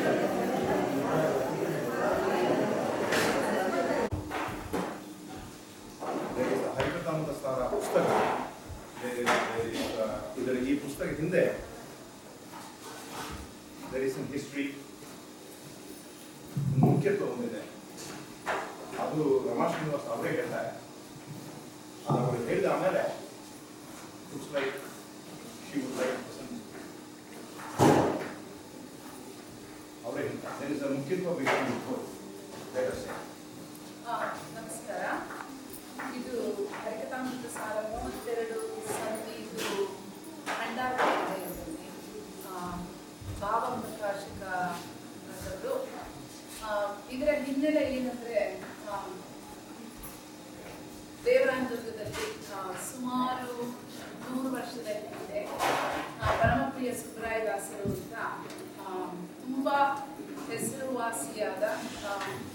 There is a Harikathamrita ಸಾರ ಪುಸ್ತಕ There is- there is, uh, ಇದರ ಈ ಪುಸ್ತಕ ಹಿಂದೆ there is some history ಮುಖ್ಯತ್ವ ಹೊಂದಿದೆ ಅದು ರಮಾ ಶ್ರೀನಿವಾಸ್ ಅವರೇ ಹೇಳ್ತಾರೆ ಅದು ಅವರು ಹೇಳಿದ ಆಮೇಲೆ it's like she would like ಅವರೇ ಹೇಳ್ತಾರೆ there is a ಮುಖ್ಯತ್ವ ಬೇಕು let us say ಆ, ನಮಸ್ಕಾರ ಇದು ಹರಿಕಥಾಮೃತ ಸಾರ ಮೂವತ್ತೆರಡು ಸಂಧಿ ಇದು ಭಂಡಾರ ಇದರಲ್ಲಿ ಭಾವ ಪ್ರಕಾಶಕ ಅದರದ್ದು. ಆ, ಇದರ ಹಿನ್ನೆಲೆ ಏನಂದ್ರೆ ಆ, ದೇವರಾಯನದುರ್ಗದಲ್ಲಿ ಆ, ಸುಮಾರು ನೂರು ವರ್ಷದ ಹಿಂದೆ ಆ, ಪರಮಪ್ರಿಯ ಸುಬ್ರಾಯದಾಸರು ಅಂತ ಆ, ತುಂಬಾ ಹೆಸರುವಾಸಿಯಾದ ಆ,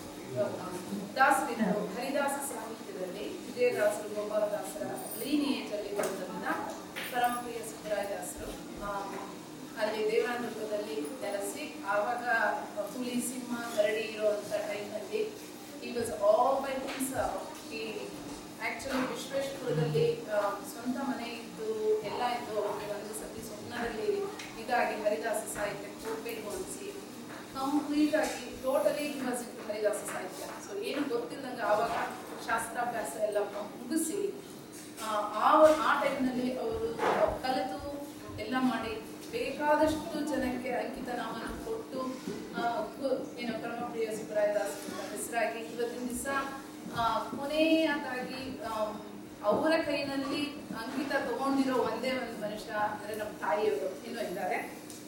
ದಾಸರಿದ್ದರು ಹರಿದಾಸ ಸಾಹಿತ್ಯದಲ್ಲಿ ವಿಜಯದಾಸರು ಗೋಪಾಲದಾಸರ ಲೀನಿಯೇಜ್ ಅಲ್ಲಿ ಬಂದಂತ ಪರಮಪ್ರಿಯ ಸುಬ್ರಾಯದಾಸರು ಆ, ಅಲ್ಲಿ ದೇವರಾನದುರ್ಗದಲ್ಲಿ ನೆಲೆಸಿ ಆವಾಗ ಹುಲಿ ಸಿಂಹ ಗರಡಿ ಇರುವಂತ ಟೈಮಲ್ಲಿ ಈ ವಾಸ್ ಆಲ್ ಬೈ ಹಿಮ್ಸೆಲ್ಫ್ ಈ ಆಕ್ಚುಲಿ ವಿಶ್ವೇಶ್ವರದಲ್ಲಿ ಆ, ಸ್ವಂತ ಮನೆ ಇದ್ದು ಎಲ್ಲ ಇದ್ದು ಅವ್ರಿಗೆ ಒಂದು ಸತಿ ಸ್ವಪ್ನದಲ್ಲಿ ಇದಾಗಿ ಹರಿದಾಸ ಸಾಹಿತ್ಯಕ್ಕೆ ಹೋಗ್ಬೇಕು ಅನಿಸಿ ಕಂಪ್ಲೀಟ್ ಆಗಿ ಟೋಟಲಿ ವಾಸ್ ಇನ್ ಹರಿದಾಸ ಸಾಹಿತ್ಯ ಸೊ ಏನು ಗೊತ್ತಿಲ್ಲದಂಗೆ ಆವಾಗ ಶಾಸ್ತ್ರಾಭ್ಯಾಸ ಎಲ್ಲ ಮುಗಿಸಿ ಆ, ಆ ಆ ಟೈಮ್ನಲ್ಲಿ ಅವರು ಕಲಿತು ಎಲ್ಲ ಮಾಡಿ ಬೇಕಾದಷ್ಟು ಜನಕ್ಕೆ ಅಂಕಿತ ನಾಮನ ಕೊಟ್ಟು ಆ, ಕು- ಏನು ಪರಮಪ್ರಿಯ ಸುಬ್ರಾಯದಾಸ್ ಅಂತ ಹೆಸರಾಗಿ ಇವತ್ತಿನ ದಿವಸ ಕೊನೆಯದಾಗಿ ಆಮ್, ಅವರ ಕೈನಲ್ಲಿ ಅಂಕಿತ ತಗೊಂಡಿರೋ ಒಂದೇ ಒಂದು ಮನುಷ್ಯ ಅಂದರೆ ನಮ್ಮ ತಾಯಿಯವರು ಇನ್ನೂ ಇದ್ದಾರೆ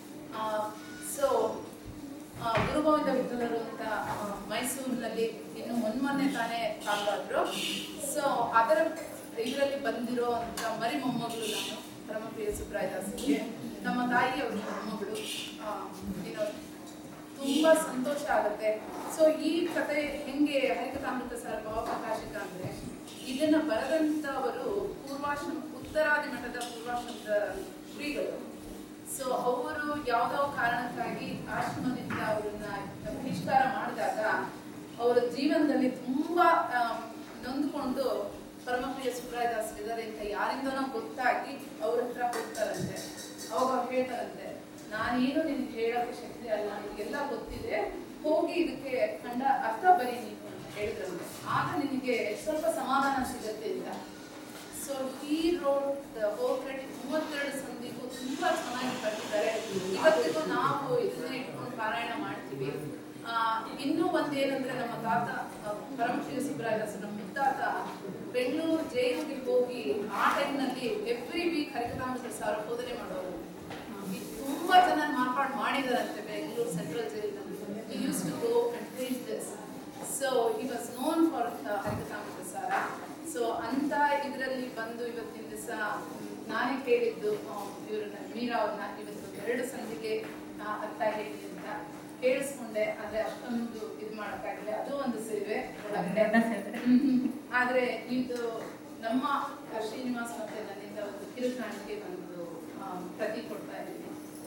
ಸೊ ಗುರುಗೋವಿಂದ ವಿಠಲರು ಅಂತ ಆ, ಮೈಸೂರಿನಲ್ಲಿ ಇನ್ನು ಮೊನ್ನೆ ತಾನೇ ಕಾಲಾದ್ರು ಸೊ ಅದರ ಇದರಲ್ಲಿ ಬಂದಿರೋ ಅಂತ ಮರಿ ಮೊಮ್ಮಗಳು ನಾನು ಪರಮಪ್ರಿಯ ಸುಬ್ರಾಯದಾಸರಿಗೆ ನಮ್ಮ ತಾಯಿಯವರು ಮೊಮ್ಮಗಳು ಆ, ಏನೋ ತುಂಬಾ ಸಂತೋಷ ಆಗುತ್ತೆ ಸೊ ಈ ಕತೆ ಹೆಂಗೆ ಹರಿಕಥಾಮೃತ ಸರ್ ಭಾವಪ್ರಕಾಶಕ ಅಂದ್ರೆ ಇದನ್ನ ಬರೆದಂತವರು ಪೂರ್ವಾಶ್ರಮ ಉತ್ತರಾದಿ ಮಠದ ಪೂರ್ವಾಶ್ರಮದ ಶ್ರೀಗಳು ಸೊ ಅವರು ಯಾವ್ದೋ ಕಾರಣಕ್ಕಾಗಿ ಆಶ್ರಮದಿಂದ ಅವರನ್ನ ಬಹಿಷ್ಕಾರ ಮಾಡಿದಾಗ ಅವರ ಜೀವನದಲ್ಲಿ ತುಂಬಾ ಆಮ್, ನೊಂದ್ಕೊಂಡು ಪರಮಪ್ರಿಯ ಸುಬ್ರಾಯದಾಸ್ ಇದ್ದಾರೆ ಅಂತ ಯಾರಿಂದನೋ ಗೊತ್ತಾಗಿ ಅವ್ರ ಹತ್ರ ಹೋಗ್ತಾರಂತೆ ಅವಾಗ ಅವ್ರು ಹೇಳ್ತಾರಂತೆ ನಾನೇನು ನಿನ್ಗೆ ಹೇಳೋಕೆ ಶಕ್ತಿ ಅಲ್ಲ ನಿನಗೆಲ್ಲ ಗೊತ್ತಿದೆ ಹೋಗಿ ಇದಕ್ಕೆ ಕಂಡ ಅರ್ಥ ಬರೀ ನೀನು ಅಂತ ಹೇಳಿದ್ರಂತೆ ಆಗ ನಿನಗೆ ಸ್ವಲ್ಪ ಸಮಾಧಾನ ಸಿಗತ್ತೆ ಅಂತ so he wrote the whole credit ಮೂವತ್ತೆರಡು ಸಂಧಿಗೂ ತುಂಬಾ ಚೆನ್ನಾಗಿ ಬರೆದಿದ್ದಾರೆ ಇವತ್ತಿಗೂ ನಾವು ಇದನ್ನ ಇಟ್ಕೊಂಡು ಪಾರಾಯಣ ಮಾಡ್ತೀವಿ ಆ, ಇನ್ನೂ ಒಂದೇನಂದ್ರೆ ನಮ್ಮ ತಾತ ಆ, ಪರಮಶ್ರೀ ಸುಬ್ರಾಯದಾಸ ನಮ್ಮ ಮುತ್ತಾತ ಬೆಂಗಳೂರು ಜೈಲಿಗೆ ಹೋಗಿ ಆ ಟೈಮ್ನಲ್ಲಿ ಎವ್ರಿ ವೀಕ್ ಹರಿಕಥಾಮೃತ ಸಾರ ಬೋಧನೆ ಮಾಡೋರು ಈ ತುಂಬಾ ಜನ ಮಾರ್ಪಾಡು ಮಾಡಿದಾರಂತೆ ಬೆಂಗಳೂರು ಸೆಂಟ್ರಲ್ ಜೈಲಿನಲ್ಲಿ used to go and preach this so he was known for Harikathamruthasara so ಅಂತ ಇದರಲ್ಲಿ ಬಂದು ಇವತ್ತಿನ ದಿವಸ ನಾನೇ ಕೇಳಿದ್ದು ಇವ್ರನ್ನ ಮೀರಾ ಅವ್ರನ್ನ ಇವತ್ತು ಎರಡು ಸಂಧಿಗೆ ಆ, ಅರ್ಥ ಹೇಳಿ ಅಂತ ಕೇಳಿಸ್ಕೊಂಡೆ ಆದ್ರೆ ಅಷ್ಟೊಂದು ಇದು ಮಾಡೋಕ್ಕಾಗಲಿಲ್ಲ ಅದು ಒಂದು ಸೇವೆ ಒಳಗಡೆ ಹ್ಮ್. ಆದ್ರೆ ಇದು ನಮ್ಮ ಶ್ರೀನಿವಾಸ್ ಮತ್ತೆ ನನ್ನಿಂದ ಒಂದು ಕಿರುಕಾಣಿಕೆ ಒಂದು ಆ, ಪ್ರತಿ ಕೊಡ್ತಾ ಇದ್ದೀನಿ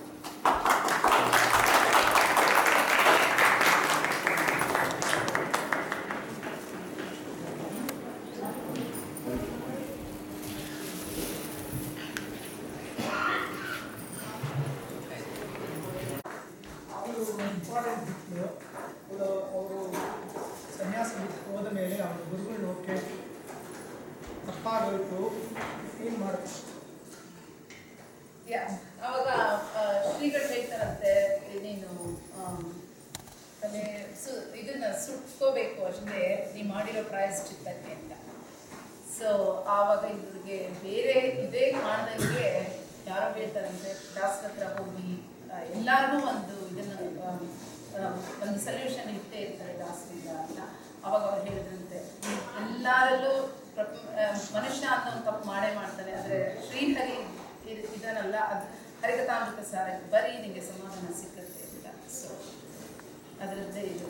ಅವರು ಇಂಪಾರ್ಟೆಂಟ್ ಬಿಟ್ಟು ಅವರು ಅವರು ಸನ್ಯಾಸ ಬಿಟ್ಟು ಹೋದ ಮೇಲೆ ಅವರು ಗುರುಗಳು ಓಕೆ ತಪ್ಪಾಗೋಯ್ತು ಏನು ಮಾಡ್ತಾರೆ ಯಾ ಅವಾಗ ಆ, ಶ್ರೀಗಳು ಹೇಳ್ತಾರಂತೆ ನೀನು ಆಮ್, ತಲೆ ಸು ಇದನ್ನ ಸುಟ್ಕೋಬೇಕು ಅಷ್ಟೇ ನೀ ಮಾಡಿರೋ ಪ್ರಾಯಶ್ಚಿತ್ತಕ್ಕೆ ಅಂತ ಸೊ ಆವಾಗ ಇವ್ರಿಗೆ ಬೇರೆ ಇದೇ ಕಾರಣಕ್ಕೆ ಯಾರೋ ಹೇಳ್ತಾರಂತೆ ದಾಸರ ಹತ್ರ ಹೋಗಿ ಆ, ಎಲ್ಲಾರ್ಗೂ ಒಂದು ಇದನ್ನ ಆಮ್, ಆಮ್, ಒಂದು ಸೊಲ್ಯೂಷನ್ ಇರ್ತೇ ಇರ್ತಾರೆ ದಾಸರಿಂದ ಅಂತ ಅವಾಗ ಅವ್ರು ಹೇಳಿದ್ರಂತೆ ಎಲ್ಲರಲ್ಲೂ ಪ್ರಪ- ಆ, ಮನುಷ್ಯ ಅಂತ ಒಂದು ತಪ್ಪು ಮಾಡೇ ಮಾಡ್ತಾನೆ ಆದರೆ ಶ್ರೀಹರಿ ಇದ್- ಇದನ್ನಲ್ಲ ಅದು ಹರಿಕಥಾಮೃತ ಸಾರ ಬರೀ ನಿಮಗೆ ಸಮಾಧಾನ ಸಿಕ್ಕತ್ತೆ ಅಂತ ಸೊ ಅದರದ್ದೇ ಇದು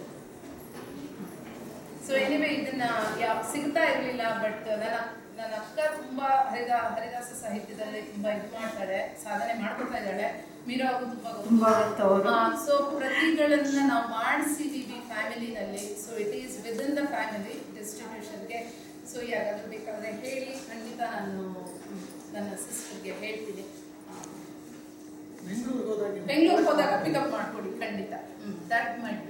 ಸೊ ಎನಿವೆ ಇದನ್ನ ಯಾವ ಸಿಗ್ತಾ ಇರಲಿಲ್ಲ ಬಟ್ ನನ್ನ ನನ್ನ ಅಕ್ಕ ತುಂಬಾ ಹರಿದ ಹರಿದಾಸ ಸಾಹಿತ್ಯದಲ್ಲಿ ತುಂಬಾ ಇದು ಮಾಡ್ತಾಳೆ ಸಾಧನೆ ಮಾಡ್ಕೊತಾ ಇದ್ದಾಳೆ ಮೀರಾ ಅವರು ತುಂಬಾ ತುಂಬಾ ಗೊತ್ತವರು. ಸೊ ಪ್ರತಿಗಳನ್ನ ನಾವು ಮಾಡಿಸಿದೀವಿ ಫ್ಯಾಮಿಲಿನಲ್ಲಿ so it is with in the family ಡಿಸ್ಟ್ರಿಬ್ಯೂಷನ್ಗೆ ಸೊ ಯಾರಾದ್ರೂ ಬೇಕಾದ್ರೆ ಹೇಳಿ ಖಂಡಿತ ನಾನು ಹ್ಮ್, ನನ್ನ ಸಿಸ್ಟರ್ಗೆ ಹೇಳ್ತೀನಿ ಬೆಂಗಳೂರಿಗೆ ಹೋದಾಗ ಬೆಂಗಳೂರಿಗೆ ಹೋದಾಗ ಪಿಕಪ್ ಮಾಡ್ಕೊಡಿ ಖಂಡಿತ ದಟ್ ಮೈಟ್